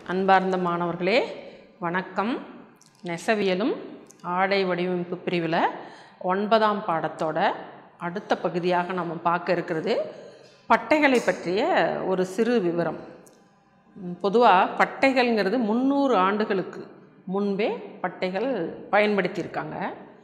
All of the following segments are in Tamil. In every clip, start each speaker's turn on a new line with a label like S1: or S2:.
S1: அன்பார்ந்த மாணவர்களே வணக்கம் நெசவியலும் ஆடை வடிவமைப்பு பிரிவில் ஒன்பதாம் பாடத்தோட அடுத்த பகுதியாக நம்ம பார்க்க இருக்கிறது பட்டைகளை பற்றிய ஒரு சிறு விவரம் பொதுவாக பட்டைகள்ங்கிறது முந்நூறு ஆண்டுகளுக்கு முன்பே பட்டைகள் பயன்படுத்தியிருக்காங்க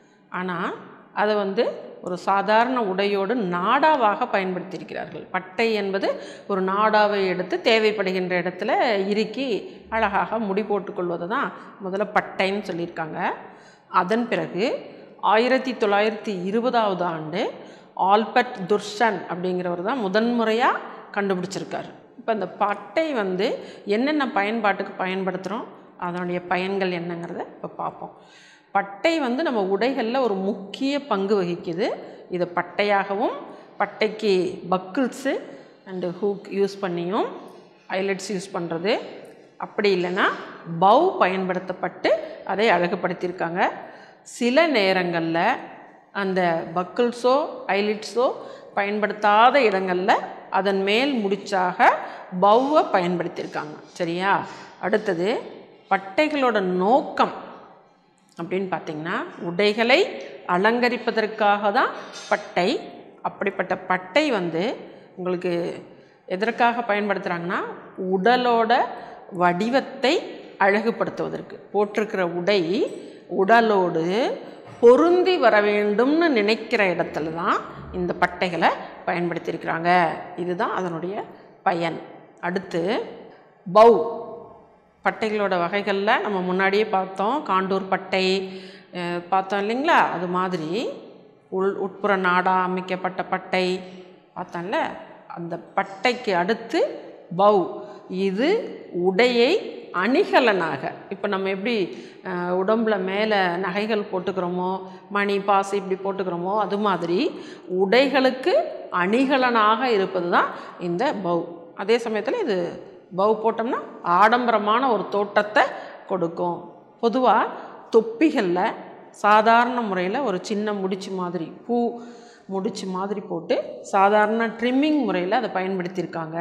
S1: ஆனால் அதை வந்து ஒரு சாதாரண உடையோடு நாடாவாக பயன்படுத்தியிருக்கிறார்கள் பட்டை என்பது ஒரு நாடாவை எடுத்து தேவைப்படுகின்ற இடத்துல இறுக்கி அழகாக முடி போட்டுக்கொள்வது தான் முதல்ல பட்டைன்னு சொல்லியிருக்காங்க அதன் பிறகு ஆயிரத்தி தொள்ளாயிரத்தி இருபதாவது ஆண்டு ஆல்பர்ட் துர்ஷன் அப்படிங்கிறவர் தான் முதன்முறையாக கண்டுபிடிச்சிருக்காரு இப்போ இந்த பட்டை வந்து என்னென்ன பயன்பாட்டுக்கு பயன்படுத்துகிறோம் அதனுடைய பயன்கள் என்னங்கிறத இப்போ பார்ப்போம் பட்டை வந்து நம்ம உடைகளில் ஒரு முக்கிய பங்கு வகிக்குது இது பட்டையாகவும் பட்டைக்கு பக்கிள்ஸு அண்டு ஹூக் யூஸ் பண்ணியும் ஐலட்ஸ் யூஸ் பண்ணுறது அப்படி இல்லைன்னா பவ் பயன்படுத்தப்பட்டு அதை அழகுபடுத்தியிருக்காங்க சில நேரங்களில் அந்த பக்கிள்ஸோ ஐலிட்ஸோ பயன்படுத்தாத இடங்களில் அதன் மேல் முடிச்சாக பவ்வை பயன்படுத்தியிருக்காங்க சரியா அடுத்தது பட்டைகளோட நோக்கம் அப்படின்னு பார்த்திங்கன்னா உடைகளை அலங்கரிப்பதற்காக தான் பட்டை அப்படிப்பட்ட பட்டை வந்து உங்களுக்கு எதற்காக பயன்படுத்துகிறாங்கன்னா உடலோட வடிவத்தை அழகுபடுத்துவதற்கு போட்டிருக்கிற உடை உடலோடு பொருந்தி வர வேண்டும்னு நினைக்கிற இடத்துல தான் இந்த பட்டைகளை பயன்படுத்தியிருக்கிறாங்க இதுதான் அதனுடைய பயன் அடுத்து பவ் பட்டைகளோட வகைகளில் நம்ம முன்னாடியே பார்த்தோம் காண்டூர் பட்டை அஹ், பார்த்தோம் இல்லைங்களா அது மாதிரி உள் உட்புற நாடாக அமைக்கப்பட்ட பட்டை பார்த்தோம்ல அந்த பட்டைக்கு அடுத்து பவ் இது உடையை அணிகலனாக இப்போ நம்ம எப்படி அஹ், உடம்புல மேலே நகைகள் போட்டுக்கிறோமோ மணி பாசி இப்படி போட்டுக்கிறோமோ அது மாதிரி உடைகளுக்கு அணிகலனாக இருப்பது தான் இந்த பவ் அதே சமயத்தில் இது பவ் போட்டோம்னா ஆடம்பரமான ஒரு தோற்றத்தை கொடுக்கும் பொதுவாக தொப்பிகளில் சாதாரண முறையில் ஒரு சின்ன முடிச்சு மாதிரி பூ முடிச்சு மாதிரி போட்டு சாதாரண ட்ரிம்மிங் முறையில் அதை பயன்படுத்தியிருக்காங்க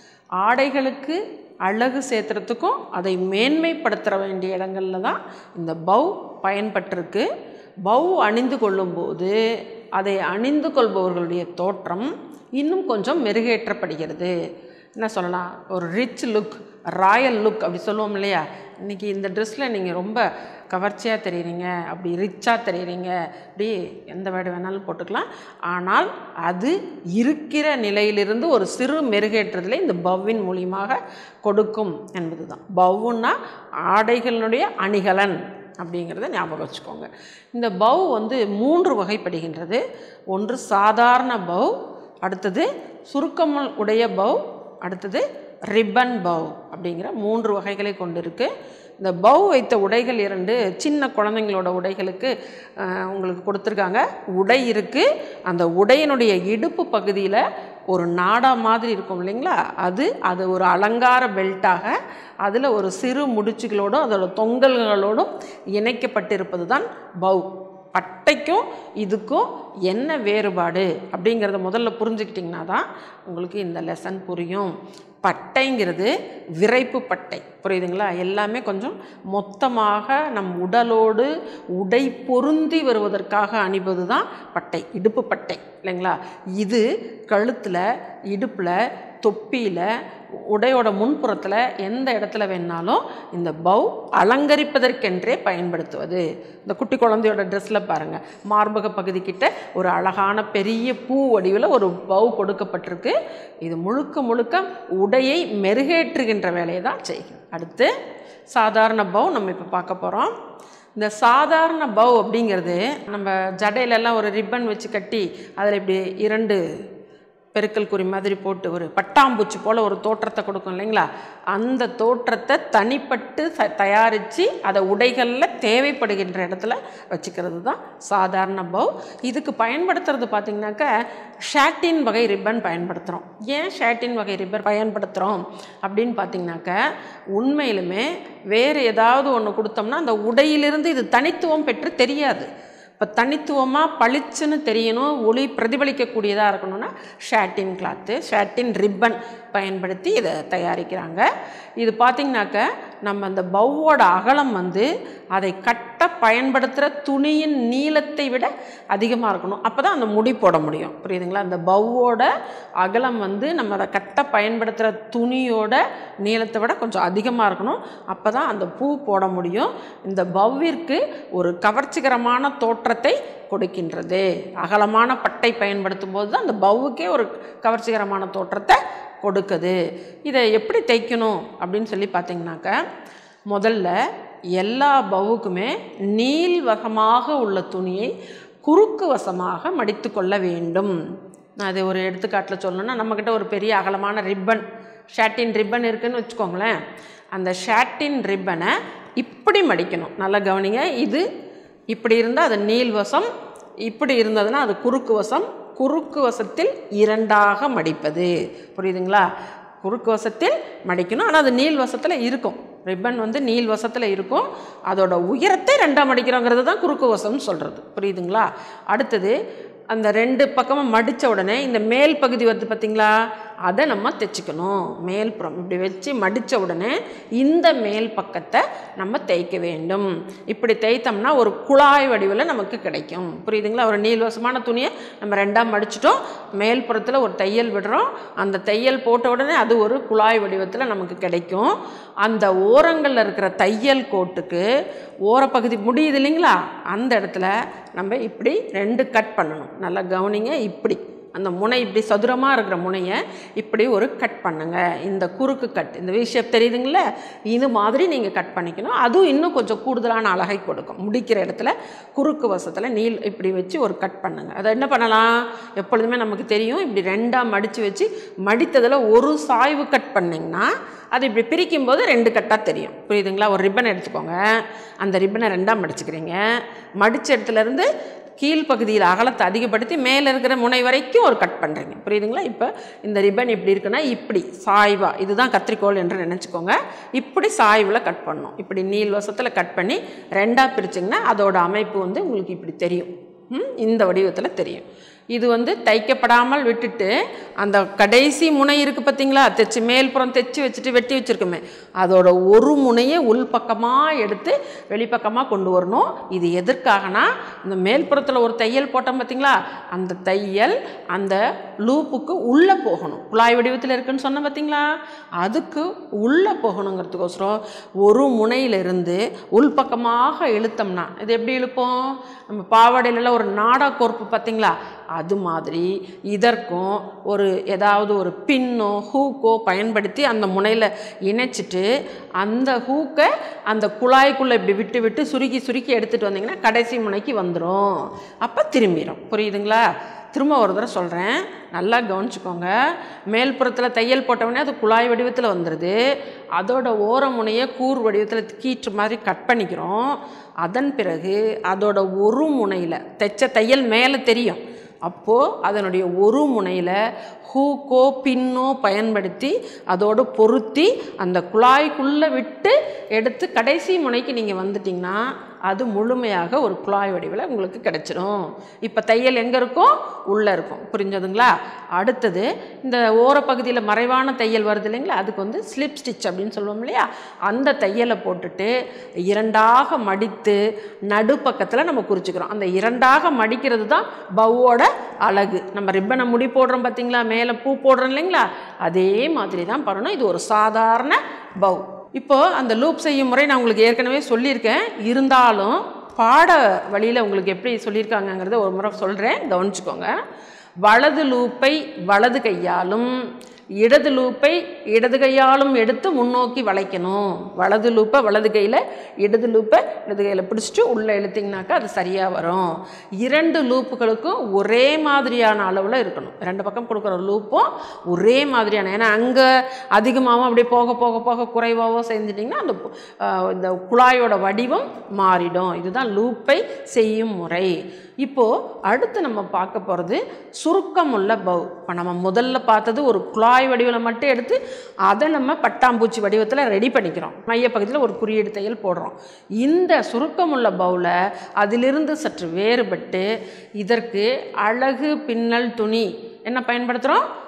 S1: ஆடைகளுக்கு அழகு சேர்த்துறதுக்கும் அதை மேன்மைப்படுத்த வேண்டிய இடங்களில் தான் இந்த பவ் பயன்பட்டிருக்கு பவ் அணிந்து கொள்ளும்போது அதை அணிந்து கொள்பவர்களுடைய தோற்றம் இன்னும் கொஞ்சம் மெருகேற்றப்படுகிறது என்ன சொல்லலாம் ஒரு ரிச் லுக் ராயல் லுக் அப்படி சொல்லுவோம் இல்லையா இன்றைக்கி இந்த ட்ரெஸ்ஸில் நீங்கள் ரொம்ப கவர்ச்சியாக தெரியுறீங்க அப்படி ரிச்சாக தெரியுறீங்க அப்படி எந்த வேர்டு வேணாலும் போட்டுக்கலாம் ஆனால் அது இருக்கிற நிலையிலிருந்து ஒரு சிறு மெருகேற்றத்தில் இந்த பவ்வின் மூலியமாக கொடுக்கும் என்பது தான் பவ்வுன்னா ஆடைகளுடைய அணிகலன் அப்படிங்கிறத ஞாபகம் வச்சுக்கோங்க இந்த பவ் வந்து மூன்று வகைப்படுகின்றது ஒன்று சாதாரண பவ் அடுத்தது சுருக்கமல் உடைய பவ் அடுத்தது ரிப்பன் பவ் அப்படிங்கிற மூன்று வகைகளை கொண்டிருக்கு இந்த பவ் வைத்த உடைகள் இரண்டு சின்ன குழந்தைங்களோட உடைகளுக்கு அஹ், உங்களுக்கு கொடுத்துருக்காங்க உடை இருக்குது அந்த உடையினுடைய இடுப்பு பகுதியில் ஒரு நாடா மாதிரி இருக்கும் இல்லைங்களா அது அது ஒரு அலங்கார பெல்ட்டாக அதில் ஒரு சிறு முடிச்சுகளோடும் அதோட தொங்கல்களோடும் இணைக்கப்பட்டிருப்பது தான் பவ் பட்டைக்கும் இதுக்கும் என்ன வேறுபாடு அப்படிங்கிறத முதல்ல புரிஞ்சுக்கிட்டிங்கன்னா தான் உங்களுக்கு இந்த லெசன் புரியும் பட்டைங்கிறது விரைப்பு பட்டை புரியுதுங்களா எல்லாமே கொஞ்சம் மொத்தமாக நம் உடலோடு உடை பொருந்தி வருவதற்காக அணிவது தான் பட்டை இடுப்பு பட்டை இல்லைங்களா இது கழுத்தில் இடுப்பில் தொப்பியில் உடையோட முன்புறத்தில் எந்த இடத்துல வேணாலும் இந்த பவ் அலங்கரிப்பதற்கென்றே பயன்படுத்துவது இந்த குட்டி குழந்தையோட ட்ரெஸ்ஸில் பாருங்கள் மார்பக பகுதிக்கிட்ட ஒரு அழகான பெரிய பூ வடிவில் ஒரு பவ் கொடுக்கப்பட்டிருக்கு இது முழுக்க முழுக்க உடையை மெருகேற்றுகின்ற வேலையை தான் செய்யும் அடுத்து சாதாரண பவ் நம்ம இப்போ பார்க்க போகிறோம் இந்த சாதாரண பவ் அப்படிங்கிறது நம்ம ஜடையிலெல்லாம் ஒரு ரிப்பன் வச்சு கட்டி அதில் இப்படி இரண்டு பெருக்கல் குறி மாதிரி போட்டு ஒரு பட்டாம்பூச்சி போல் ஒரு தோற்றத்தை கொடுக்கும் இல்லைங்களா அந்த தோற்றத்தை தனிப்பட்டு த தயாரித்து அதை உடைகளில் தேவைப்படுகின்ற இடத்துல வச்சுக்கிறது தான் சாதாரண பவ் இதுக்கு பயன்படுத்துறது பார்த்திங்கனாக்கா ஷாட்டின் வகை ரிப்பன் பயன்படுத்துகிறோம் ஏன் ஷாட்டின் வகை ரிப்பன் பயன்படுத்துகிறோம் அப்படின்னு பார்த்திங்கனாக்கா உண்மையிலுமே வேறு ஏதாவது ஒன்று கொடுத்தோம்னா அந்த உடையிலிருந்து இது தனித்துவம் பெற்று தெரியாது இப்போ தனித்துவமாக பளிச்சுன்னு தெரியணும் ஒளி பிரதிபலிக்கக்கூடியதாக இருக்கணும்னா ஷாட்டின் கிளாத்து ஷாட்டின் ரிப்பன் பயன்படுத்தி இதை தயாரிக்கிறாங்க இது பார்த்திங்கனாக்க நம்ம அந்த பவ்வோட அகலம் வந்து அதை கட்ட பயன்படுத்துகிற துணியின் நீளத்தை விட அதிகமாக இருக்கணும் அப்போ தான் அந்த முடி போட முடியும் புரியுதுங்களா அந்த பவ்வோட அகலம் வந்து நம்ம அதை கட்ட பயன்படுத்துகிற துணியோட நீளத்தை விட கொஞ்சம் அதிகமாக இருக்கணும் அப்போ தான் அந்த பூ போட முடியும் இந்த பவ்விற்கு ஒரு கவர்ச்சிகரமான தோற்றத்தை கொடுக்கின்றது அகலமான பட்டை பயன்படுத்தும் போது தான் அந்த பவ்வுக்கே ஒரு கவர்ச்சிகரமான தோற்றத்தை கொடுக்குது இதை எப்படி தைக்கணும் அப்படின்னு சொல்லி பார்த்தீங்கன்னாக்க முதல்ல எல்லா பவுக்குமே நீள்வசமாக உள்ள துணியை குறுக்கு வசமாக மடித்து கொள்ள வேண்டும் நான் அது ஒரு எடுத்துக்காட்டில் சொல்லணும்னா நம்மக்கிட்ட ஒரு பெரிய அகலமான ரிப்பன் ஷாட்டின் ரிப்பன் இருக்குன்னு வச்சுக்கோங்களேன் அந்த ஷாட்டின் ரிப்பனை இப்படி மடிக்கணும் நல்லா கவனிங்க இது இப்படி இருந்தால் அது நீள்வசம் இப்படி இருந்ததுன்னா அது குறுக்கு வசம் குறுக்கு வசத்தில் இரண்டாக மடிப்பது புரியுதுங்களா குறுக்கு வசத்தில் மடிக்கணும் ஆனால் அது நீள் வசத்தில் இருக்கும் ரிப்பன் வந்து நீள் வசத்தில் இருக்கும் அதோட உயரத்தை ரெண்டாக மடிக்கிறோங்கிறது தான் குறுக்கு வசம்னு சொல்கிறது புரியுதுங்களா அடுத்தது அந்த ரெண்டு பக்கமும் மடித்த உடனே இந்த மேல் பகுதி வருது பார்த்தீங்களா அதை நம்ம தைச்சிக்கணும் மேல் புறம் இப்படி வச்சு மடித்த உடனே இந்த மேல் பக்கத்தை நம்ம தைக்க வேண்டும் இப்படி தைத்தோம்னா ஒரு குழாய் வடிவில் நமக்கு கிடைக்கும் புரியுதுங்களா ஒரு நீள்வசமான துணியை நம்ம ரெண்டாக மடிச்சிட்டோம் மேல் புறத்தில் ஒரு தையல் விடுறோம் அந்த தையல் போட்ட உடனே அது ஒரு குழாய் வடிவத்தில் நமக்கு கிடைக்கும் அந்த ஓரங்களில் இருக்கிற தையல் கோட்டுக்கு ஓரப்பகுதி முடியுது இல்லைங்களா அந்த இடத்துல நம்ம இப்படி ரெண்டு கட் பண்ணணும் நல்லா கவனிங்க இப்படி அந்த முனை இப்படி சதுரமாக இருக்கிற முனையை இப்படி ஒரு கட் பண்ணுங்க இந்த குறுக்கு கட் இந்த வி ஷேப் தெரியுதுங்கள இது மாதிரி நீங்கள் கட் பண்ணிக்கணும் அதுவும் இன்னும் கொஞ்சம் கூடுதலான அழகை கொடுக்கும் முடிக்கிற இடத்துல குறுக்கு வசத்தில் நீள் இப்படி வச்சு ஒரு கட் பண்ணுங்க அதை என்ன பண்ணலாம் எப்பொழுதுமே நமக்கு தெரியும் இப்படி ரெண்டாக மடித்து வச்சு மடித்ததில் ஒரு சாய்வு கட் பண்ணிங்கன்னா அது இப்படி பிரிக்கும் போது ரெண்டு கட்டாக தெரியும் புரியுதுங்களா ஒரு ரிப்பன் எடுத்துக்கோங்க அந்த ரிப்பனை ரெண்டாக மடிச்சுக்கிறீங்க மடித்த இடத்துலேருந்து கீழ்ப்பகுதியில் அகலத்தை அதிகப்படுத்தி மேலே இருக்கிற முனை வரைக்கும் ஒரு கட் பண்ணுறீங்க புரியுதுங்களா இப்போ இந்த ரிப்பன் இப்படி இருக்குன்னா இப்படி சாய்வா இதுதான் கத்திரிக்கோல் என்று நினச்சிக்கோங்க இப்படி சாய்வில் கட் பண்ணணும் இப்படி நீள் வசத்தில் கட் பண்ணி ரெண்டாக பிரிச்சிங்கன்னா அதோட அமைப்பு வந்து உங்களுக்கு இப்படி தெரியும் ம், இந்த வடிவத்தில் தெரியும் இது வந்து தைக்கப்படாமல் விட்டுட்டு அந்த கடைசி முனை இருக்குது பார்த்தீங்களா தைச்சு மேல்புறம் தைச்சு வச்சுட்டு வெட்டி வச்சுருக்கோமே அதோட ஒரு முனையை உள் பக்கமாக எடுத்து வெளிப்பக்கமாக கொண்டு வரணும் இது எதற்காகனா இந்த மேல்புறத்தில் ஒரு தையல் போட்டோம் பார்த்தீங்களா அந்த தையல் அந்த லூப்புக்கு உள்ளே போகணும் குழாய் வடிவத்தில் இருக்குன்னு சொன்னேன் பார்த்தீங்களா அதுக்கு உள்ளே போகணுங்கிறதுக்கோசரம் ஒரு முனையிலிருந்து உள்பக்கமாக இழுத்தோம்னா இது எப்படி இழுப்போம் நம்ம பாவாடையிலலாம் ஒரு நாடா கோர்ப்பு பார்த்தீங்களா அது மாதிரி இதற்கும் ஒரு ஏதாவது ஒரு பின்னோ ஹூக்கோ பயன்படுத்தி அந்த முனையில் இணைச்சிட்டு அந்த ஹூக்கை அந்த குழாய்க்குள்ளே இப்படி விட்டு விட்டு சுருக்கி சுருக்கி எடுத்துகிட்டு வந்தீங்கன்னா கடைசி முனைக்கு வந்துடும் அப்போ திரும்பிடும் புரியுதுங்களா திரும்ப ஒரு தடவை சொல்கிறேன் நல்லா கவனிச்சுக்கோங்க மேல்புறத்தில் தையல் போட்டவொடனே அது குழாய் வடிவத்தில் வந்துடுது அதோட ஓர முனையை கூர் வடிவத்தில் கீற்று மாதிரி கட் பண்ணிக்கிறோம் அதன் பிறகு அதோட ஒரு முனையில் தைச்ச தையல் மேலே தெரியும் அப்போது அதனுடைய ஒரு முனையில் ஹூக்கோ பின்னோ பயன்படுத்தி அதோடு பொருத்தி அந்த குழாய்க்குள்ளே விட்டு எடுத்து கடைசி முனைக்கு நீங்கள் வந்துட்டிங்கன்னா அது முழுமையாக ஒரு குழாய் வடிவில் உங்களுக்கு கிடைச்சிரும் இப்போ தையல் எங்கே இருக்கும் உள்ளே இருக்கும் புரிஞ்சதுங்களா அடுத்தது இந்த ஓரப்பகுதியில் மறைவான தையல் வருது இல்லைங்களா அதுக்கு வந்து ஸ்லிப் ஸ்டிச் அப்படின்னு சொல்லுவோம் இல்லையா அந்த தையலை போட்டுட்டு இரண்டாக மடித்து நடுப்பக்கத்தில் நம்ம குறிச்சிக்கிறோம் அந்த இரண்டாக மடிக்கிறது தான் பவ்வோட அழகு நம்ம ரிப்பனை முடி போடுறோம் பார்த்தீங்களா மேலே பூ போடுறோம் இல்லைங்களா அதே மாதிரி தான் பண்ணணும் இது ஒரு சாதாரண பவ் இப்போது அந்த லூப் செய்யும் முறை நான் உங்களுக்கு ஏற்கனவே சொல்லியிருக்கேன் இருந்தாலும் பாட வழியில் உங்களுக்கு எப்படி சொல்லியிருக்காங்கங்கிறத ஒரு முறை சொல்கிறேன் கவனிச்சுக்கோங்க வலது லூப்பை வலது கையாலும் இடது லூப்பை இடது கையாலும் எடுத்து முன்னோக்கி வளைக்கணும் வலது லூப்பை வலது கையில் இடது லூப்பை இடது கையில் பிடிச்சிட்டு உள்ளே இழுத்திங்கனாக்கா அது சரியாக வரும் இரண்டு லூப்புகளுக்கும் ஒரே மாதிரியான அளவில் இருக்கணும் ரெண்டு பக்கம் கொடுக்குற லூப்பும் ஒரே மாதிரியான ஏன்னா அங்கே அதிகமாகவும் அப்படியே போக போக போக குறைவாகவோ செஞ்சிட்டிங்கன்னா அந்த பு- ஆஹ் இந்த குழாயோட வடிவம் மாறிடும் இதுதான் லூப்பை செய்யும் முறை இப்போது அடுத்து நம்ம பார்க்க போகிறது சுருக்கமுள்ள பவ் இப்போ நம்ம முதல்ல பார்த்தது ஒரு குழாய் வடிவில் மட்டும் எடுத்து அதை நம்ம பட்டாம்பூச்சி வடிவத்தில் ரெடி பண்ணிக்கிறோம் மையப்பகுதியில் ஒரு குறியீடு தையல் போடுறோம் இந்த சுருக்கமுள்ள பவுல அதிலிருந்து சற்று வேறுபட்டு இதற்கு அழகு பின்னல் துணி என்ன பயன்படுத்துகிறோம்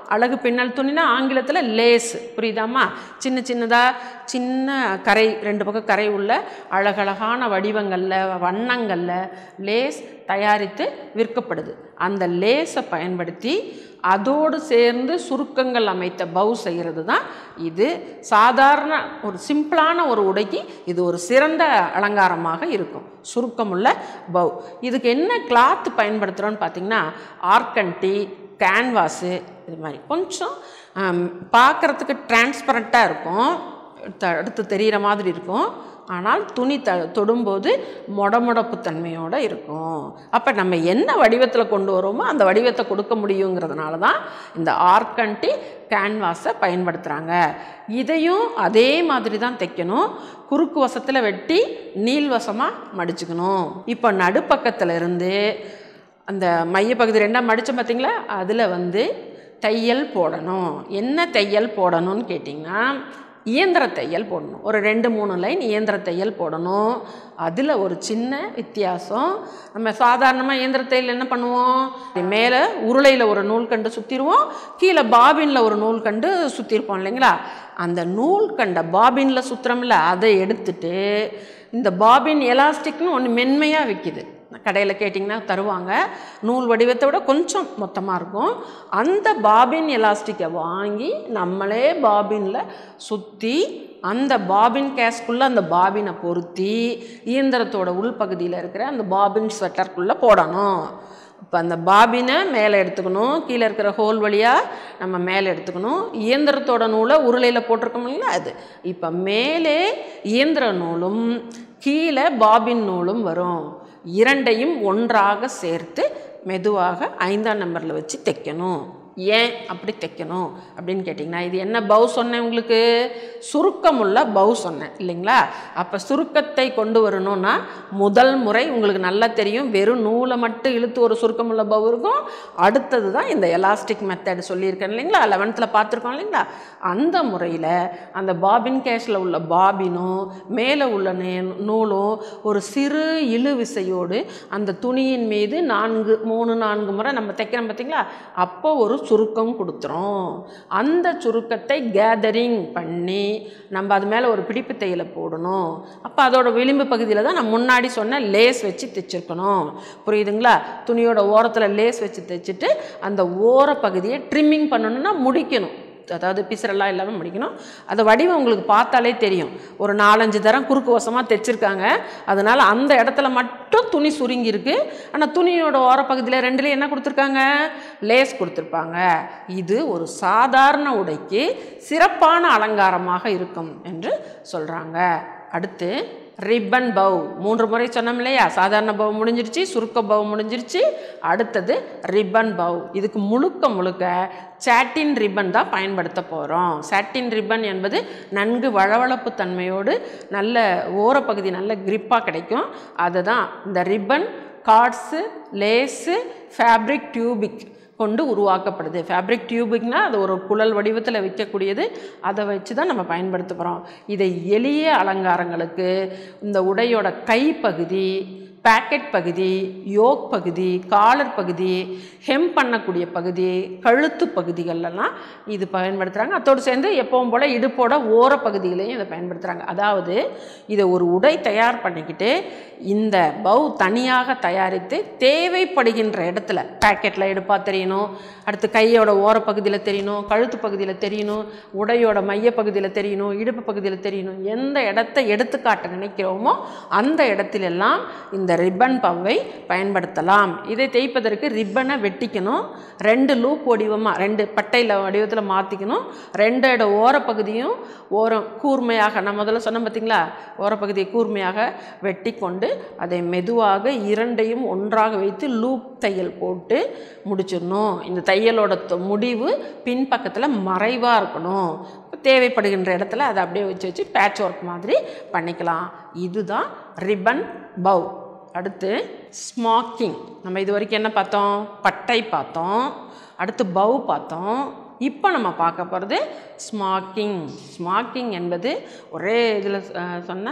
S1: அழகு பின்னல் துணினா ஆங்கிலத்தில் லேஸ் புரியுதாம்மா சின்ன சின்னதாக சின்ன கரை ரெண்டு பக்கம் கரை உள்ள அழகழகான வடிவங்களில் வண்ணங்களில் லேஸ் தயாரித்து விற்கப்படுது அந்த லேஸை பயன்படுத்தி அதோடு சேர்ந்து சுருக்கங்கள் அமைத்த பவு செய்கிறது தான் இது சாதாரண ஒரு சிம்பிளான ஒரு உடைக்கு இது ஒரு சிறந்த அலங்காரமாக இருக்கும் சுருக்கமுள்ள பவு இதுக்கு என்ன கிளாத் பயன்படுத்துகிறோன்னு பார்த்தீங்கன்னா ஆர்கன்டி கேன்வாஸு இது மாதிரி கொஞ்சம் பார்க்குறதுக்கு டிரான்ஸ்பரண்ட்டாக இருக்கும் த- அடுத்து தெரிகிற மாதிரி இருக்கும் ஆனால் துணி த தொடும்போது மொடமொடப்பு தன்மையோடு இருக்கும் அப்போ நம்ம என்ன வடிவத்தில் கொண்டு வரோமோ அந்த வடிவத்தை கொடுக்க முடியுங்கிறதுனால தான் இந்த ஆர்கன்டி கேன்வாஸை பயன்படுத்துகிறாங்க இதையும் அதே மாதிரி தான் தைக்கணும் குறுக்கு வசத்தில் வெட்டி நீள்வசமாக மடிச்சுக்கணும் இப்போ நடுப்பக்கத்தில் இருந்து அந்த மையப்பகுதி ரெண்டாக மடித்தோம் பார்த்தீங்களா அதில் வந்து தையல் போடணும் என்ன தையல் போடணும்னு கேட்டிங்கன்னா இயந்திர தையல் போடணும் ஒரு ரெண்டு மூணு லைன் இயந்திர தையல் போடணும் அதில் ஒரு சின்ன வித்தியாசம் நம்ம சாதாரணமாக இயந்திர தையல் என்ன பண்ணுவோம் மேலே உருளையில் ஒரு நூல் கண்டு சுற்றிடுவோம் கீழே பாபினில் ஒரு நூல் கண்டு சுற்றிருப்போம் இல்லைங்களா அந்த நூல் கண்ட பாபினில் சுற்றுறோம்ல அதை எடுத்துட்டு இந்த பாபின் எலாஸ்டிக்னு ஒன்று மென்மையாக விற்கிது கடையில் கேட்டிங்கன்னா தருவாங்க நூல் வடிவத்தை விட கொஞ்சம் மொத்தமாக இருக்கும் அந்த பாபின் எலாஸ்டிக்கை வாங்கி நம்மளே பாபினில் சுற்றி அந்த பாபின் கேஸ்க்குள்ளே அந்த பாபினை பொருத்தி இயந்திரத்தோட உள்பகுதியில் இருக்கிற அந்த பாபின் ஸ்வெட்டருக்குள்ளே போடணும் இப்போ அந்த பாபினை மேலே எடுத்துக்கணும் கீழே இருக்கிற ஹோல் வழியாக நம்ம மேலே எடுத்துக்கணும் இயந்திரத்தோட நூலை உருளையில் போட்டிருக்கோம் இல்லைங்களா அது இப்போ மேலே இயந்திர நூலும் கீழே பாபின் நூலும் வரும் இரண்டையும் ஒன்றாக சேர்த்து மெதுவாக ஐந்தாம் நம்பரில் வச்சு தைக்கணும் ஏன் அப்படி தைக்கணும் அப்படின்னு கேட்டிங்கன்னா இது என்ன பவு சொன்னேன் உங்களுக்கு சுருக்கமுள்ள பவு சொன்னேன் இல்லைங்களா அப்போ சுருக்கத்தை கொண்டு வரணும்னா முதல் முறை உங்களுக்கு நல்லா தெரியும் வெறும் நூலை மட்டும் இழுத்து ஒரு சுருக்கமுள்ள பவு இருக்கும் அடுத்தது தான் இந்த எலாஸ்டிக் மெத்தட் சொல்லியிருக்கேன் இல்லைங்களா லெவன்த்தில் பார்த்துருக்கோம் இல்லைங்களா அந்த முறையில் அந்த பாபின் கேஷில் உள்ள பாபினும் மேலே உள்ள நே நூலும் ஒரு சிறு இழு விசையோடு அந்த துணியின் மீது நான்கு மூணு நான்கு முறை நம்ம தைக்கிறோம் பார்த்தீங்களா அப்போ ஒரு சுருக்கம் கொடுத்துரும் அந்த சுருக்கத்தை கேதரிங் பண்ணி நம்ம அது மேலே ஒரு பிடிப்பு தையலை போடணும் அப்போ அதோட விளிம்பு பகுதியில் தான் நான் முன்னாடி சொன்ன லேஸ் வச்சு தைச்சிருக்கணும் புரியுதுங்களா துணியோட ஓரத்தில் லேஸ் வச்சு தைச்சிட்டு அந்த ஓர பகுதியை ட்ரிம்மிங் பண்ணணும்னா முடிக்கணும் அதாவது பிசரெல்லாம் இல்லாமல் முடிக்கணும் அந்த வடிவம் உங்களுக்கு பார்த்தாலே தெரியும் ஒரு நாலஞ்சு தரம் குறுக்கு வசமாக தைச்சிருக்காங்க அதனால் அந்த இடத்துல மட்டும் துணி சுருங்கி இருக்கு ஆனால் துணியோட ஓரப்பகுதியில் ரெண்டுலேயும் என்ன கொடுத்துருக்காங்க லேஸ் கொடுத்துருப்பாங்க இது ஒரு சாதாரண உடைக்கு சிறப்பான அலங்காரமாக இருக்கும் என்று சொல்கிறாங்க அடுத்து ரிப்பன் பவ் மூன்று முறை சொன்னோம் இல்லையா சாதாரண பவ் முடிஞ்சிருச்சு சுருக்க பவ் முடிஞ்சிருச்சு அடுத்தது ரிப்பன் பவ் இதுக்கு முழுக்க முழுக்க சாட்டின் ரிப்பன் தான் பயன்படுத்த போகிறோம் சாட்டின் ரிப்பன் என்பது நன்கு வழவழப்பு தன்மையோடு நல்ல ஓரப்பகுதி நல்ல கிரிப்பாக கிடைக்கும் அதுதான் இந்த ரிப்பன் கார்ட்ஸு லேஸு ஃபேப்ரிக் டியூபிக் கொண்டு உருவாக்கப்படுது ஃபேப்ரிக் டியூபிக்னா அது ஒரு குழல் வடிவத்தில் வைக்கக்கூடியது அதை வச்சு தான் நம்ம பயன்படுத்த போகிறோம் இதை எளிய அலங்காரங்களுக்கு இந்த உடையோட கைப்பகுதி பேக்கெட் பகுதி யோக் பகுதி காலர் பகுதி ஹெம் பண்ணக்கூடிய பகுதி கழுத்து பகுதிகளெல்லாம் இது பயன்படுத்துகிறாங்க அதோடு சேர்ந்து எப்பவும் போல் இடுப்போட ஓர பகுதியிலையும் இதை பயன்படுத்துகிறாங்க அதாவது இதை ஒரு உடை தயார் பண்ணிக்கிட்டு இந்த பவு தனியாக தயாரித்து தேவைப்படுகின்ற இடத்துல பேக்கெட்டில் எடுப்பாக தெரியணும் அடுத்து கையோட ஓரப்பகுதியில் தெரியணும் கழுத்து பகுதியில் தெரியணும் உடையோட மையப்பகுதியில் தெரியணும் இடுப்பு பகுதியில் தெரியணும் எந்த இடத்த எடுத்துக்காட்ட நினைக்கிறோமோ அந்த இடத்திலெல்லாம் இந்த ரிப்பன் பவ்வை பயன்படுத்தலாம் இதை தேய்ப்பதற்கு ரிப்பனை வெட்டிக்கணும் ரெண்டு லூப் வடிவமாக ரெண்டு பட்டையில் வடிவத்தில் மாற்றிக்கணும் ரெண்டோட ஓரப்பகுதியும் ஓரம் கூர்மையாக நான் முதல்ல சொன்னேன் பார்த்தீங்களா ஓரப்பகுதியை கூர்மையாக வெட்டி கொண்டு அதை மெதுவாக இரண்டையும் ஒன்றாக வைத்து லூப் தையல் போட்டு முடிச்சிடணும் இந்த தையலோட தொ- முடிவு பின்பக்கத்தில் மறைவாக இருக்கணும் தேவைப்படுகின்ற இடத்துல அதை அப்படியே வச்சு வச்சு பேட்ச் ஒர்க் மாதிரி பண்ணிக்கலாம் இதுதான் ரிப்பன் பவ் அடுத்து ஸ்மாக்கிங் நம்ம இது வரைக்கும் என்ன பார்த்தோம் பட்டை பார்த்தோம் அடுத்து பவ் பார்த்தோம் இப்போ நம்ம பார்க்க போகிறது ஸ்மாக்கிங் ஸ்மாக்கிங் என்பது ஒரே இதில் சொன்ன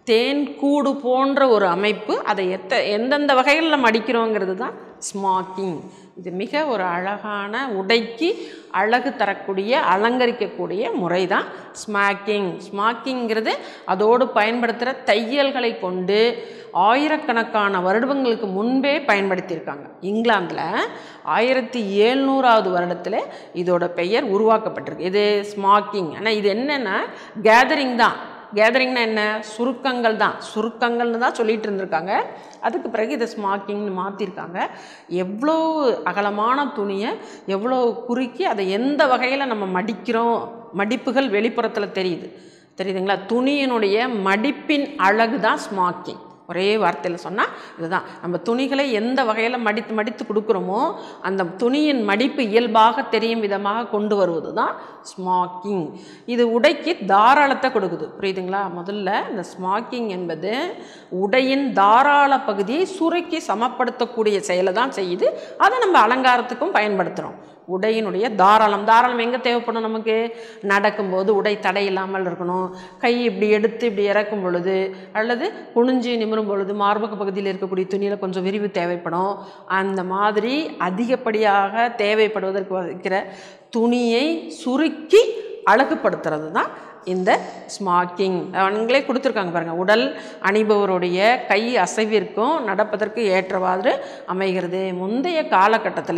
S1: தேன் கூடு போன்ற ஒரு அமைப்பு அதை எத்த எந்தெந்த வகைகளில் மடிக்கிறோங்கிறது தான் ஸ்மாக்கிங் இது மிக ஒரு அழகான உடைக்கு அழகு தரக்கூடிய அலங்கரிக்கக்கூடிய முறை தான் ஸ்மாக்கிங் ஸ்மாக்கிங்கிறது அதோடு பயன்படுத்துகிற தையல்களை கொண்டு ஆயிரக்கணக்கான வருடங்களுக்கு முன்பே பயன்படுத்தியிருக்காங்க இங்கிலாந்தில் ஆயிரத்தி எழுநூறாவது வருடத்தில் இதோட பெயர் உருவாக்கப்பட்டிருக்கு இது ஸ்மாக்கிங் ஆனால் இது என்னென்னா கேதரிங் தான் கேதரிங்னா என்ன சுருக்கங்கள் தான் சுருக்கங்கள்னு தான் சொல்லிட்டு இருந்திருக்காங்க அதுக்கு பிறகு இதை ஸ்மாக்கிங்னு மாற்றிருக்காங்க எவ்வளோ அகலமான துணியை எவ்வளோ குறுக்கி அதை எந்த வகையில் நம்ம மடிக்கிறோம் மடிப்புகள் வெளிப்புறத்தில் தெரியுது தெரியுதுங்களா துணியினுடைய மடிப்பின் அழகு தான் ஸ்மாக்கிங் ஒரே வார்த்தையில் சொன்னால் இதுதான் நம்ம துணிகளை எந்த வகையில் மடித்து மடித்து கொடுக்குறோமோ அந்த துணியின் மடிப்பு இயல்பாக தெரியும் விதமாக கொண்டு வருவது தான் ஸ்மாக்கிங் இது உடைக்கு தாராளத்தை கொடுக்குது புரியுதுங்களா முதல்ல இந்த ஸ்மாக்கிங் என்பது உடையின் தாராள பகுதியை சுருக்கி சமப்படுத்தக்கூடிய செயலை தான் செய்யுது அதை நம்ம அலங்காரத்துக்கும் பயன்படுத்துகிறோம் உடையினுடைய தாராளம் தாராளம் எங்கே தேவைப்படும் நமக்கு நடக்கும்போது உடை தடை இல்லாமல் இருக்கணும் கை இப்படி எடுத்து இப்படி இறக்கும் பொழுது அல்லது குனிஞ்சு நிமிரும் பொழுது மார்பக பகுதியில் இருக்கக்கூடிய துணியில் கொஞ்சம் விரிவு தேவைப்படும் அந்த மாதிரி அதிகப்படியாக தேவைப்படுவதற்கு வைக்கிற துணியை சுருக்கி அழகுபடுத்துறது தான் இந்த ஸ்மாக்கிங் அவங்களே கொடுத்துருக்காங்க பாருங்கள் உடல் அணிபவருடைய கை அசைவிற்கும் நடப்பதற்கு ஏற்றவாறு அமைகிறது முந்தைய காலகட்டத்தில்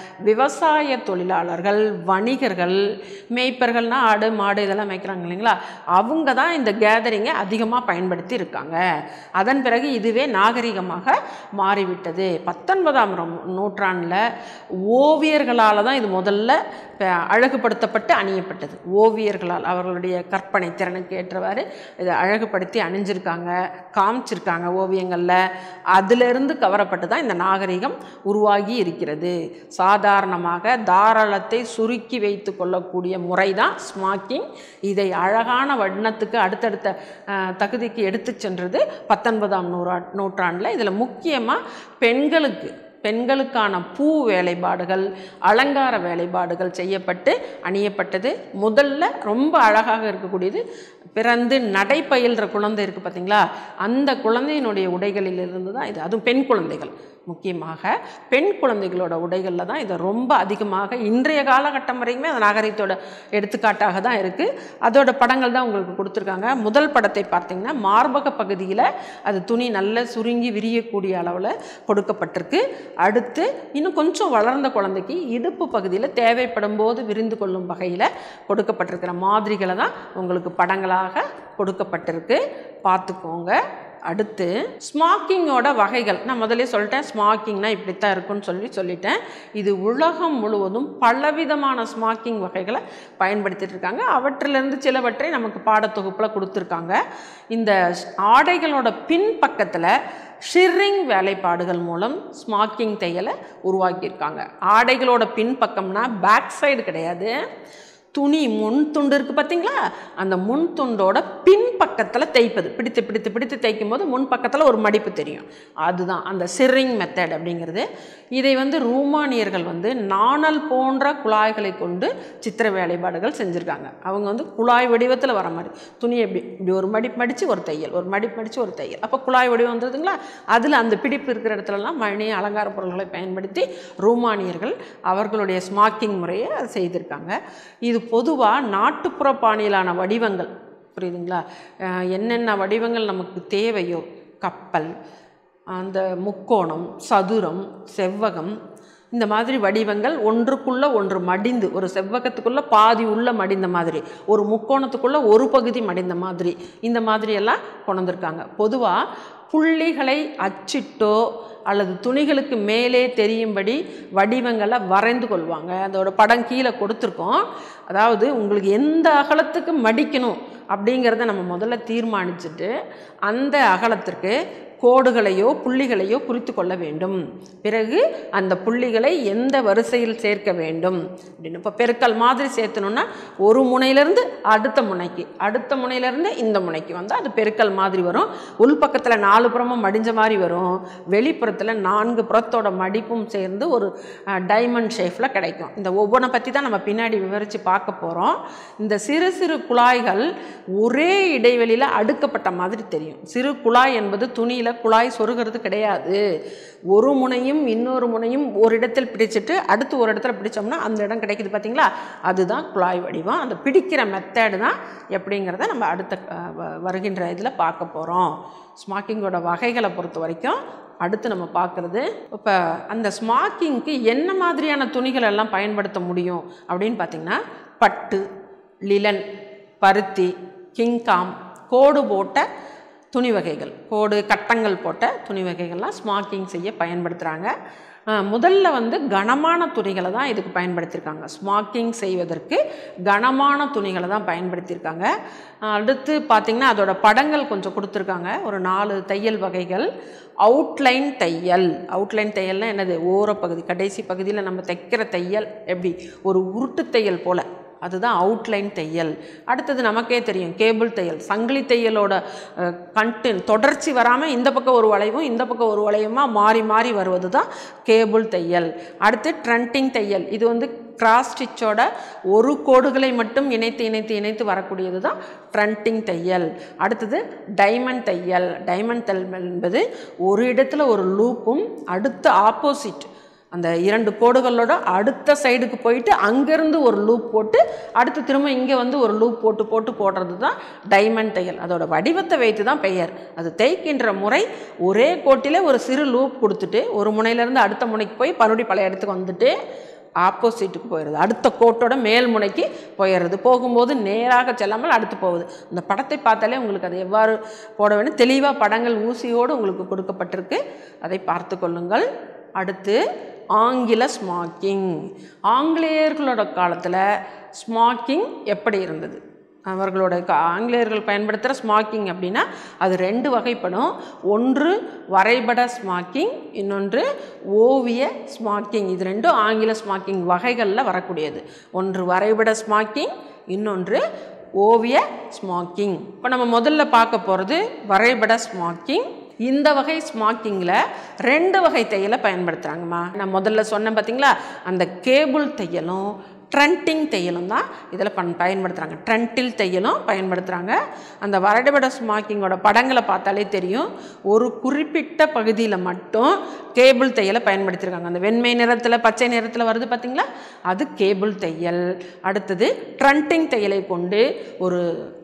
S1: விவசாய தொழிலாளர்கள் வணிகர்கள் மேய்ப்பர்கள்னால் ஆடு மாடு இதெல்லாம் மேய்க்கிறாங்க இல்லைங்களா அவங்க தான் இந்த கேதரிங்கை அதிகமாக பயன்படுத்தி இருக்காங்க அதன் பிறகு இதுவே நாகரிகமாக மாறிவிட்டது பத்தொன்பதாம் நூற்றாண்டில் ஓவியர்களால் தான் இது முதல்ல ப- அழகுபடுத்தப்பட்டு அணியப்பட்டது ஓவியர்களால் அவர்களுடைய கற்பனை திறனுக்கு ஏற்றவாறு இதை அழகுபடுத்தி அணிஞ்சிருக்காங்க காமிச்சிருக்காங்க ஓவியங்களில் அதிலிருந்து கவரப்பட்டு தான் இந்த நாகரிகம் உருவாகி இருக்கிறது சாதாரணமாக தாராளத்தை சுருக்கி வைத்து கொள்ளக்கூடிய முறை தான் ஸ்மாக்கிங் இதை அழகான வண்ணத்துக்கு அடுத்தடுத்த அஹ், தகுதிக்கு எடுத்து சென்றது பத்தொன்பதாம் நூறா நூற்றாண்டில் இதில் முக்கியமாக பெண்களுக்கு பெண்களுக்கான பூ வேலைப்பாடுகள் அலங்கார வேலைப்பாடுகள் செய்யப்பட்டு அணியப்பட்டது முதல்ல ரொம்ப அழகாக இருக்கக்கூடியது பிறந்து நடைபயில்ற குழந்தை இருக்குது பார்த்தீங்களா அந்த குழந்தையினுடைய உடைகளிலிருந்து தான் இது அதுவும் பெண் குழந்தைகள் முக்கியமாக பெண் குழந்தைகளோட உடைகளில் தான் இதை ரொம்ப அதிகமாக இன்றைய காலகட்டம் வரைக்குமே அது நாகரிகத்தோட எடுத்துக்காட்டாக தான் இருக்குது அதோட படங்கள் தான் உங்களுக்கு கொடுத்துருக்காங்க முதல் படத்தை பார்த்தீங்கன்னா மார்பக பகுதியில் அது துணி நல்ல சுருங்கி விரியக்கூடிய அளவில் கொடுக்கப்பட்டிருக்கு அடுத்து இன்னும் கொஞ்சம் வளர்ந்த குழந்தைக்கு இடுப்பு பகுதியில் தேவைப்படும் போது விரிந்து கொள்ளும் வகையில் கொடுக்கப்பட்டிருக்கிற மாதிரிகளை தான் உங்களுக்கு படங்களாக கொடுக்கப்பட்டிருக்கு பார்த்துக்கோங்க அடுத்து ஸ்மாக்கிங்கோட வகைகள் நான் முதல்ல சொல்லிட்டேன் ஸ்மாக்கிங்னா இப்படித்தான் இருக்குன்னு சொல்லி சொல்லிட்டேன் இது உலகம் முழுவதும் பலவிதமான ஸ்மாக்கிங் வகைகளை பயன்படுத்திட்டு இருக்காங்க அவற்றிலிருந்து சிலவற்றை நமக்கு பாடத்தொகுப்பில் கொடுத்துருக்காங்க இந்த ஆடைகளோட பின்பக்கத்தில் ஷிர்ரிங் வேலைப்பாடுகள் மூலம் ஸ்மாக்கிங் தையலை உருவாக்கியிருக்காங்க ஆடைகளோட பின்பக்கம்னா பேக் சைடு கிடையாது துணி முன் துண்டு இருக்குது பார்த்தீங்களா அந்த முன் துண்டோட பின் பக்கத்தில் தைப்பது பிடித்து பிடித்து பிடித்து தைக்கும் போது முன் பக்கத்தில் ஒரு மடிப்பு தெரியும் அதுதான் அந்த சிரிங் மெத்தட் அப்படிங்கிறது இதை வந்து ரூமானியர்கள் வந்து நாணல் போன்ற குழாய்களை கொண்டு சித்திர வேலைப்பாடுகள் செஞ்சுருக்காங்க அவங்க வந்து குழாய் வடிவத்தில் வர மாதிரி துணியை இப்படி இப்படி ஒரு மடிப்பு மடித்து ஒரு தையல் ஒரு மடிப்பு மடித்து ஒரு தையல் அப்போ குழாய் வடிவம் வந்துருதுங்களா அதில் அந்த பிடிப்பு இருக்கிற இடத்துலலாம் மணி அலங்கார பொருள்களை பயன்படுத்தி ரூமானியர்கள் அவர்களுடைய ஸ்மாக்கிங் முறையை அதை செய்திருக்காங்க இது பொதுவாக நாட்டுப்புற பாணியிலான வடிவங்கள் புரியுதுங்களா அஹ் என்னென்ன வடிவங்கள் நமக்கு தேவையோ கப்பல் அந்த முக்கோணம் சதுரம் செவ்வகம் இந்த மாதிரி வடிவங்கள் ஒன்றுக்குள்ளே ஒன்று மடிந்து ஒரு செவ்வகத்துக்குள்ளே பாதி உள்ள மடிந்த மாதிரி ஒரு முக்கோணத்துக்குள்ளே ஒரு பகுதி மடிந்த மாதிரி இந்த மாதிரியெல்லாம் கொண்டு வந்திருக்காங்க பொதுவாக புள்ளிகளை அச்சிட்டோ அல்லது துணிகளுக்கு மேலே தெரியும்படி வடிவங்களை வரைந்து கொள்வாங்க அதோட படம் கீழே கொடுத்துருக்கோம் அதாவது உங்களுக்கு எந்த அகலத்துக்கு மடிக்கணும் அப்படிங்கிறத நம்ம முதல்ல தீர்மானிச்சுட்டு அந்த அகலத்திற்கு கோடுகளையோ புள்ளிகளையோ குறித்து கொள்ள வேண்டும் பிறகு அந்த புள்ளிகளை எந்த வரிசையில் சேர்க்க வேண்டும் அப்படின்னு இப்போ பெருக்கல் மாதிரி சேர்த்தணும்னா ஒரு முனையிலேருந்து அடுத்த முனைக்கு அடுத்த முனையிலேருந்து இந்த முனைக்கு வந்து அது பெருக்கல் மாதிரி வரும் உள்பக்கத்தில் நாலு புறமும் மடிஞ்ச மாதிரி வரும் வெளிப்புறத்தில் நான்கு புறத்தோட மடிப்பும் சேர்ந்து ஒரு டைமண்ட் ஷேஃபில் கிடைக்கும் இந்த ஒவ்வொன்றை பற்றி தான் நம்ம பின்னாடி விவரித்து பார்க்க போகிறோம் இந்த சிறு சிறு குழாய்கள் ஒரே இடைவெளியில் அடுக்கப்பட்ட மாதிரி தெரியும் சிறு குழாய் என்பது துணியில் குழாய் சொருகிறது கிடையாது ஒரு முனையும் இன்னொரு முனையும் ஒரு இடத்தில் பிடிச்சிட்டு அடுத்து ஒரு இடத்துல பிடிச்சோம்னா அந்த இடம் கிடைக்குது பார்த்தீங்களா அதுதான் குழாய் வடிவம் அந்த பிடிக்கிற மெத்தேடு தான் எப்படிங்கிறத நம்ம அடுத்த அஹ், வ- வருகின்ற இதில் பார்க்க போகிறோம் ஸ்மாக்கிங்கோட வகைகளை பொறுத்த வரைக்கும் அடுத்து நம்ம பார்க்குறது இப்போ அந்த ஸ்மாக்கிங்க்கு என்ன மாதிரியான துணிகள் எல்லாம் பயன்படுத்த முடியும் அப்படின்னு பார்த்திங்கன்னா பட்டு லிலன் பருத்தி கிங்காம் கோடு போட்ட துணி வகைகள் கோடு கட்டங்கள் போட்ட துணி வகைகள்லாம் ஸ்மாக்கிங் செய்ய பயன்படுத்துகிறாங்க அஹ், முதல்ல வந்து கனமான துணிகளை தான் இதுக்கு பயன்படுத்தியிருக்காங்க ஸ்மாக்கிங் செய்வதற்கு கனமான துணிகளை தான் பயன்படுத்தியிருக்காங்க அஹ், அடுத்து பார்த்திங்கன்னா அதோட படங்கள் கொஞ்சம் கொடுத்துருக்காங்க ஒரு நாலு தையல் வகைகள் அவுட்லைன் தையல் அவுட்லைன் தையல்னால் என்னது ஓரப்பகுதி கடைசி பகுதியில் நம்ம தைக்கிற தையல் எப்படி ஒரு உருட்டு தையல் போல் அதுதான் அவுட்லைன் தையல் அடுத்தது நமக்கே தெரியும் கேபிள் தையல் சங்கிலி தையலோட கண்டின் தொடர்ச்சி வராமல் இந்த பக்கம் ஒரு வளைவும் இந்த பக்கம் ஒரு வளைவுமா மாறி மாறி வருவது தான் கேபிள் தையல் அடுத்து ட்ரண்டிங் தையல் இது வந்து கிராஸ் ஸ்டிச்சோட ஒரு கோடுகளை மட்டும் இணைத்து இணைத்து இணைத்து வரக்கூடியது தான் ட்ரண்டிங் தையல் அடுத்தது டைமண்ட் தையல் டைமண்ட் தையல் என்பது ஒரு இடத்துல ஒரு லூப்பும் அடுத்த ஆப்போசிட் அந்த இரண்டு கோடுகளோட அடுத்த சைடுக்கு போயிட்டு அங்கேருந்து ஒரு லூப் போட்டு அடுத்து திரும்ப இங்கே வந்து ஒரு லூப் போட்டு போட்டு போடுறது தான் டைமண்ட் தையல் அதோட வடிவத்தை வைத்து தான் பெயர் அது தைக்கின்ற முறை ஒரே கோட்டில் ஒரு சிறு லூப் கொடுத்துட்டு ஒரு முனையிலேருந்து அடுத்த முனைக்கு போய் மறுபடியும் பழைய இடத்துக்கு வந்துட்டு ஆப்போசிட்டுக்கு போயிடுது அடுத்த கோட்டோட மேல் முனைக்கு போயிடுறது போகும்போது நேராக செல்லாமல் அடுத்து போகுது இந்த படத்தை பார்த்தாலே உங்களுக்கு அது எவ்வாறு போட வேண்டும் தெளிவாக படங்கள் ஊசியோடு உங்களுக்கு கொடுக்கப்பட்டிருக்கு அதை பார்த்து கொள்ளுங்கள் அடுத்து ஆங்கில ஸ்மாக்கிங் ஆங்கிலேயர்களோட காலத்தில் ஸ்மாக்கிங் எப்படி இருந்தது அவர்களோட க- ஆங்கிலேயர்கள் பயன்படுத்துகிற ஸ்மாக்கிங் அப்படின்னா அது ரெண்டு வகைப்படும் ஒன்று வரைபட ஸ்மாக்கிங் இன்னொன்று ஓவிய ஸ்மாக்கிங் இது ரெண்டும் ஆங்கில ஸ்மாக்கிங் வகைகளில் வரக்கூடியது ஒன்று வரைபட ஸ்மாக்கிங் இன்னொன்று ஓவிய ஸ்மாக்கிங் இப்போ நம்ம முதல்ல பார்க்க போகிறது வரைபட ஸ்மாக்கிங் இந்த வகை ஸ்மாக்கிங்கில் ரெண்டு வகை தையலை பயன்படுத்துகிறாங்கம்மா நான் முதல்ல சொன்னேன் பார்த்தீங்களா அந்த கேபிள் தையலும் ட்ரண்டிங் தையலும் தான் இதில் பண் பயன்படுத்துகிறாங்க ட்ரண்டில் தையலும் பயன்படுத்துகிறாங்க அந்த வரைபட ஸ்மாக்கிங்கோட படங்களை பார்த்தாலே தெரியும் ஒரு குறிப்பிட்ட பகுதியில் மட்டும் கேபிள் தையலை பயன்படுத்தியிருக்காங்க அந்த வெண்மை நிறத்தில் பச்சை நிறத்தில் வருது பார்த்தீங்களா அது கேபிள் தையல் அடுத்தது ட்ரண்டிங் தையலை கொண்டு ஒரு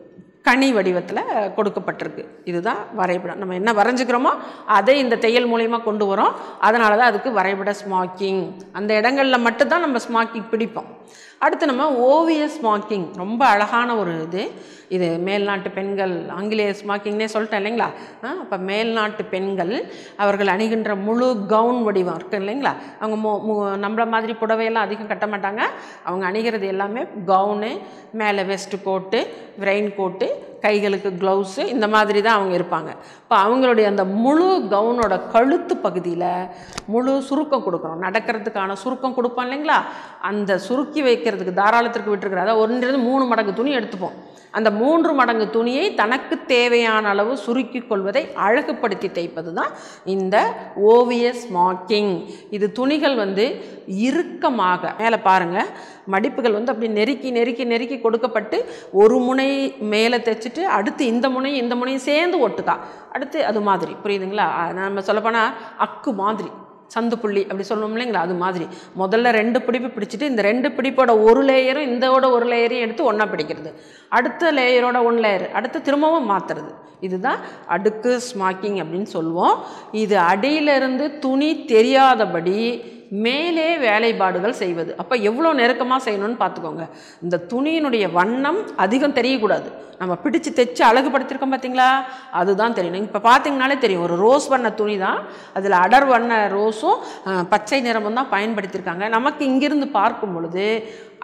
S1: கனி வடிவத்தில் கொடுக்கப்பட்டிருக்கு இதுதான் வரைபடம் நம்ம என்ன வரைஞ்சிக்கிறோமோ அதை இந்த தையல் மூலயமா கொண்டு வரோம் அதனால தான் அதுக்கு வரைபட ஸ்மாக்கிங் அந்த இடங்களில் மட்டும்தான் நம்ம ஸ்மாக்கிங் பிடிப்போம் அடுத்து நம்ம ஓவிய ஸ்மாக்கிங் ரொம்ப அழகான ஒரு இது இது மேல்நாட்டு பெண்கள் ஆங்கிலேய ஸ்மாக்கிங்னே சொல்லிட்டேன் இல்லைங்களா அப்போ மேல்நாட்டு பெண்கள் அவர்கள் அணிகின்ற முழு கவுன் வடிவம் இருக்கு இல்லைங்களா அவங்க மு மு நம்மள மாதிரி புடவையெல்லாம் அதிகம் கட்ட மாட்டாங்க அவங்க அணிகிறது எல்லாமே கவுனு மேலே வெஸ்ட் கோட்டு ரெயின் கோட்டு கைகளுக்கு க்ளவுஸு இந்த மாதிரி தான் அவங்க இருப்பாங்க இப்போ அவங்களுடைய அந்த முழு கவுனோட கழுத்து பகுதியில் முழு சுருக்கம் கொடுக்குறோம் நடக்கிறதுக்கான சுருக்கம் கொடுப்போம் இல்லைங்களா அந்த சுருக்கி வைக்கிறதுக்கு தாராளத்திற்கு விட்டுருக்குற அதாவது ஒன்றிலிருந்து மூணு மடங்கு துணி எடுத்துப்போம் அந்த மூன்று மடங்கு துணியை தனக்கு தேவையான அளவு சுருக்கி கொள்வதை அழகுபடுத்தி தைப்பது தான் இந்த ஓவிய ஸ்மாக்கிங் இது துணிகள் வந்து இறுக்கமாக மேலே பாருங்கள் மடிப்புகள் வந்து அப்படி நெருக்கி நெருக்கி நெருக்கி கொடுக்கப்பட்டு ஒரு முனை மேலே தைச்சிட்டு அடுத்து இந்த முனையும் இந்த முனையும் சேர்ந்து ஒட்டுக்கா அடுத்து அது மாதிரி புரியுதுங்களா அஹ் நம்ம சொல்லப்போனால் அக்கு மாதிரி சந்து புள்ளி அப்படி சொல்லுவோம் இல்லைங்களா அது மாதிரி முதல்ல ரெண்டு பிடிப்பு பிடிச்சிட்டு இந்த ரெண்டு பிடிப்போட ஒரு லேயரும் இந்தோட ஒரு லேயரையும் எடுத்து ஒன்றா பிடிக்கிறது அடுத்த லேயரோட ஒன் லேயர் அடுத்து திரும்பவும் மாற்றுறது இதுதான் அடுக்கு ஸ்மாக்கிங் அப்படின்னு சொல்லுவோம் இது அடியிலிருந்து துணி தெரியாதபடி மேலே வேலைப்பாடுகள் செய்வது அப்போ எவ்வளோ நெருக்கமாக செய்யணும்னு பார்த்துக்கோங்க இந்த துணியினுடைய வண்ணம் அதிகம் தெரியக்கூடாது நம்ம பிடிச்சு தைச்சு அழகுபடுத்தியிருக்கோம் பார்த்தீங்களா அதுதான் தெரியும் இப்போ பார்த்தீங்கனாலே தெரியும் ஒரு ரோஸ் வண்ண துணி தான் அதில் அடர் வண்ண ரோஸும் அஹ், பச்சை நிறமும் தான் பயன்படுத்தியிருக்காங்க நமக்கு இங்கிருந்து பார்க்கும் பொழுது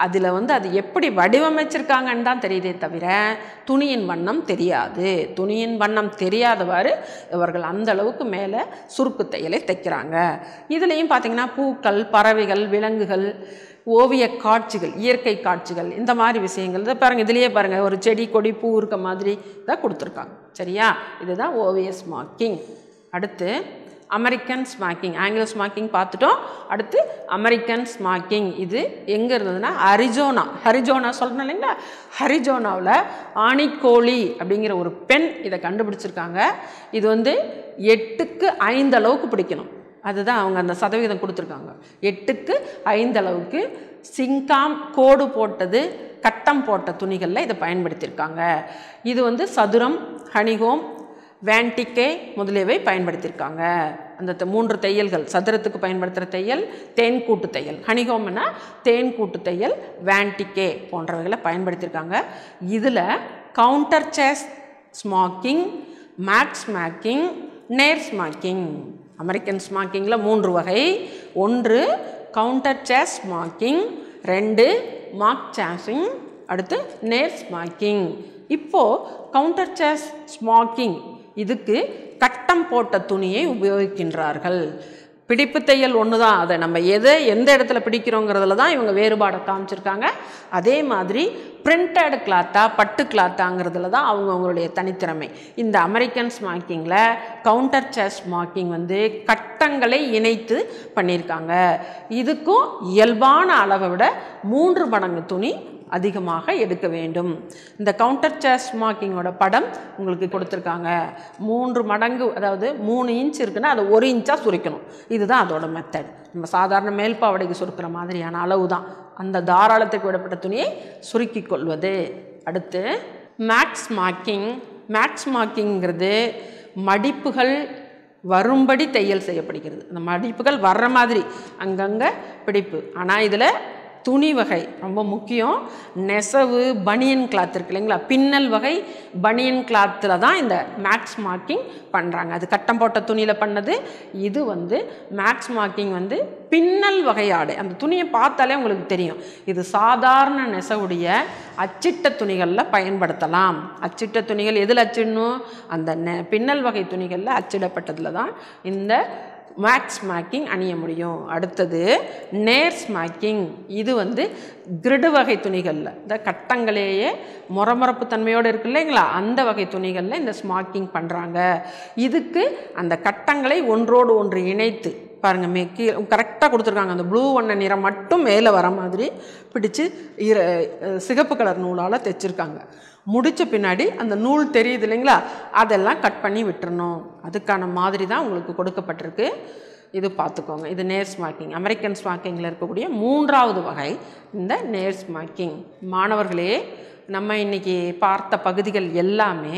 S1: அதில் வந்து அது எப்படி வடிவமைச்சிருக்காங்கன்னு தான் தெரியுதே தவிர துணியின் வண்ணம் தெரியாது துணியின் வண்ணம் தெரியாதவாறு இவர்கள் அந்த அளவுக்கு மேலே சுருக்கு தையலை தைக்கிறாங்க இதுலேயும் பார்த்தீங்கன்னா பூக்கள் பறவைகள் விலங்குகள் ஓவிய காட்சிகள் இயற்கை காட்சிகள் இந்த மாதிரி விஷயங்கள் இதை பாருங்கள் இதுலேயே பாருங்கள் ஒரு செடி கொடி பூ இருக்க மாதிரி தான் கொடுத்துருக்காங்க சரியா இதுதான் ஓவிய ஸ்மாக்கிங் அடுத்து அமெரிக்கன் ஸ்மாக்கிங் ஆங்கில ஸ்மாக்கிங் பார்த்துட்டோம் அடுத்து அமெரிக்கன் ஸ்மாக்கிங் இது எங்கே இருந்ததுன்னா அரிஜோனா ஹரிஜோனா சொல்கிறேன் இல்லைங்களா ஹரிஜோனாவில் ஆணிக்கோழி அப்படிங்கிற ஒரு பெண் இதை கண்டுபிடிச்சிருக்காங்க இது வந்து எட்டுக்கு ஐந்து அளவுக்கு பிடிக்கணும் அதுதான் அவங்க அந்த சதவீதம் கொடுத்துருக்காங்க எட்டுக்கு ஐந்து அளவுக்கு சிங்காம் கோடு போட்டது கட்டம் போட்ட துணிகளில் இதை பயன்படுத்தியிருக்காங்க இது வந்து சதுரம் ஹனிகோம் வேன்டிக்கே முதலியவை பயன்படுத்தியிருக்காங்க அந்த த- மூன்று தையல்கள் சதுரத்துக்கு பயன்படுத்துகிற தையல் தேன்கூட்டு தையல் ஹனிகோம்னா தேன்கூட்டு தையல் வேன்டிக்கே போன்றவைகளை பயன்படுத்தியிருக்காங்க இதில் counter chase smocking mat smocking நேர் ஸ்மாக்கிங் அமெரிக்கன் ஸ்மாக்கிங்கில் மூன்று வகை ஒன்று கவுண்டர் சேஸ் ஸ்மாக்கிங் ரெண்டு மார்க் சாசிங் அடுத்து நேர் ஸ்மாக்கிங் இப்போது கவுண்டர் சேஸ் ஸ்மாக்கிங் இதுக்கு கட்டம் போட்ட துணியை உபயோகிக்கின்றார்கள் பிடிப்பு தையல் ஒன்று தான் அதை நம்ம எதை எந்த இடத்துல பிடிக்கிறோங்கிறதுல தான் இவங்க வேறுபாடை காமிச்சிருக்காங்க அதே மாதிரி பிரிண்டட் கிளாத்தா பட்டு கிளாத்தாங்கிறதுல தான் அவங்க அவங்களுடைய தனித்திறமை இந்த அமெரிக்கன் ஸ்மாக்கிங்கில் கவுண்டர் சேஸ் ஸ்மாக்கிங் வந்து கட்டங்களை இணைத்து பண்ணியிருக்காங்க இதுக்கும் இயல்பான அளவை விட மூன்று மடங்கு துணி அதிகமாக எடுக்க வேண்டும் இந்த கவுண்டர் சேஸ் மார்க்கிங்கோட படம் உங்களுக்கு கொடுத்துருக்காங்க மூன்று மடங்கு அதாவது மூணு இன்ச் இருக்குன்னா அதை ஒரு இன்ச்சாக சுருக்கணும் இதுதான் அதோட மெத்தட் நம்ம சாதாரண மேல்பாவடைக்கு சுருக்கிற மாதிரியான அளவு தான் அந்த தாராளத்துக்கு விடப்பட்ட துணியை சுருக்கிக் கொள்வது அடுத்து மேக்ஸ் மார்க்கிங் மேக்ஸ் மார்க்கிங்கிறது மடிப்புகள் வரும்படி தையல் செய்யப்படுகிறது அந்த மடிப்புகள் வர்ற மாதிரி அங்கங்கே பிடிப்பு ஆனால் இதில் துணி வகை ரொம்ப முக்கியம் நெசவு பனியன் கிளாத் இருக்கு இல்லைங்களா பின்னல் வகை பனியன் கிளாத்தில் தான் இந்த மேக்ஸ் மார்க்கிங் பண்ணுறாங்க அது கட்டம் போட்ட துணியில் பண்ணது இது வந்து மேக்ஸ் மார்க்கிங் வந்து பின்னல் வகை ஆடை அந்த துணியை பார்த்தாலே உங்களுக்கு தெரியும் இது சாதாரண நெசவுடைய அச்சிட்ட துணிகளில் பயன்படுத்தலாம் அச்சிட்ட துணிகள் எதில் அச்சிடணும் அந்த நெ பின்னல் வகை துணிகளில் அச்சிடப்பட்டதில் தான் இந்த மேக்ஸ் மேக்கிங் அணிய முடியும் அடுத்தது நேர் ஸ்மாக்கிங் இது வந்து கிரிடு வகை துணிகளில் இந்த கட்டங்களையே முறமுறப்பு தன்மையோடு இருக்கு இல்லைங்களா அந்த வகை துணிகளில் இந்த ஸ்மாக்கிங் பண்ணுறாங்க இதுக்கு அந்த கட்டங்களை ஒன்றோடு ஒன்று இணைத்து பாருங்க மே கீழே கரெக்டாக கொடுத்துருக்காங்க அந்த ப்ளூ வண்ண நிறம் மட்டும் மேலே வர மாதிரி பிடிச்சு இர சிகப்பு கலர் நூலால் தைச்சிருக்காங்க முடித்த பின்னாடி அந்த நூல் தெரியுது இல்லைங்களா அதெல்லாம் கட் பண்ணி விட்டுறணும் அதுக்கான மாதிரி தான் உங்களுக்கு கொடுக்கப்பட்டிருக்கு இது பார்த்துக்கோங்க இது நேர் ஸ்மாக்கிங் அமெரிக்கன் ஸ்மாக்கிங்கில் இருக்கக்கூடிய மூன்றாவது வகை இந்த நேர் ஸ்மாக்கிங் மாணவர்களே நம்ம இன்னைக்கு பார்த்த பகுதிகள் எல்லாமே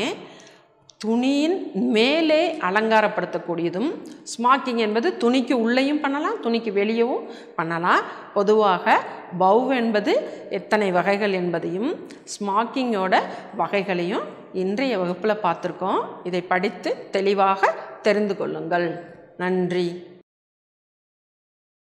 S1: துணியின் மேலே அலங்காரப்படுத்தக்கூடியதும் ஸ்மாக்கிங் என்பது துணிக்கு உள்ளேயும் பண்ணலாம் துணிக்கு வெளியவும் பண்ணலாம் பொதுவாக பவ் என்பது எத்தனை வகைகள் என்பதையும் ஸ்மாக்கிங்கோட வகைகளையும் இன்றைய வகுப்பில் பார்த்துருக்கோம் இதை படித்து தெளிவாக தெரிந்து கொள்ளுங்கள் நன்றி